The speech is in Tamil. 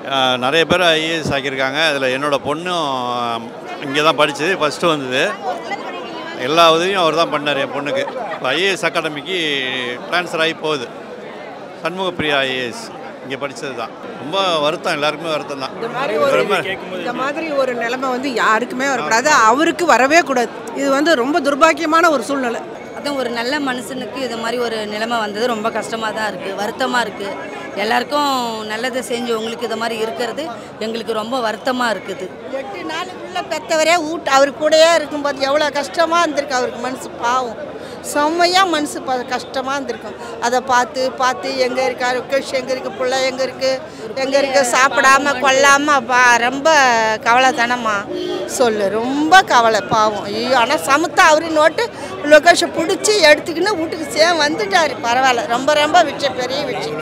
அஹ், நிறைய பேர் ஐஏஎஸ் ஆக்கியிருக்காங்க அதில் என்னோடய பொண்ணும் இங்கே தான் படித்தது ஃபஸ்ட்டு வந்தது எல்லா உதவியும் அவர் தான் பண்ணார் என் பொண்ணுக்கு இப்போ ஐஏஎஸ் அகாடமிக்கு ட்ரான்ஸ்ஃபர் ஆகி போகுது சண்முகப்பிரியா ஐஏஎஸ் இங்கே படித்தது தான் ரொம்ப வருத்தம் எல்லாருக்குமே வருத்தம் தான் இந்த மாதிரி ஒரு ரொம்ப இந்த மாதிரி ஒரு நிலைமை வந்து யாருக்குமே வரக்கூடாது அவருக்கு வரவே கூடாது இது வந்து ரொம்ப துர்பாக்கியமான ஒரு சூழ்நிலை அதான் ஒரு நல்ல மனுஷனுக்கு இது மாதிரி ஒரு நிலைமை வந்தது ரொம்ப கஷ்டமாக தான் இருக்குது வருத்தமாக இருக்குது எல்லாருக்கும் நல்லதை செஞ்சவங்களுக்கு இது மாதிரி இருக்கிறது எங்களுக்கு ரொம்ப வருத்தமாக இருக்குது எட்டு நாளுக்குள்ள பெத்தவரே வீட்டு அவர் கூடயே இருக்கும்போது எவ்வளோ கஷ்டமாக இருந்திருக்கு அவருக்கு மனசு பாவம் செம்மையாக மனசு ப கஷ்டமாக இருந்திருக்கும் அதை பார்த்து பார்த்து எங்கே இருக்காரு கிஷ் எங்கே இருக்குது பிள்ளை எங்கே இருக்குது எங்கே இருக்குது சாப்பிடாம கொல்லாமல் பா ரொம்ப கவலைத்தனமா சொல்லு ரொம்ப கவலை பாவம் ஐயோ ஆனால் சமத்தா அவரு நோட்டு லொகேஷன் பிடிச்சி எடுத்துக்கின்னு வீட்டுக்கு சே வந்துட்டார் பரவாயில்ல ரொம்ப ரொம்ப விஷயம் பெரிய விஷயம்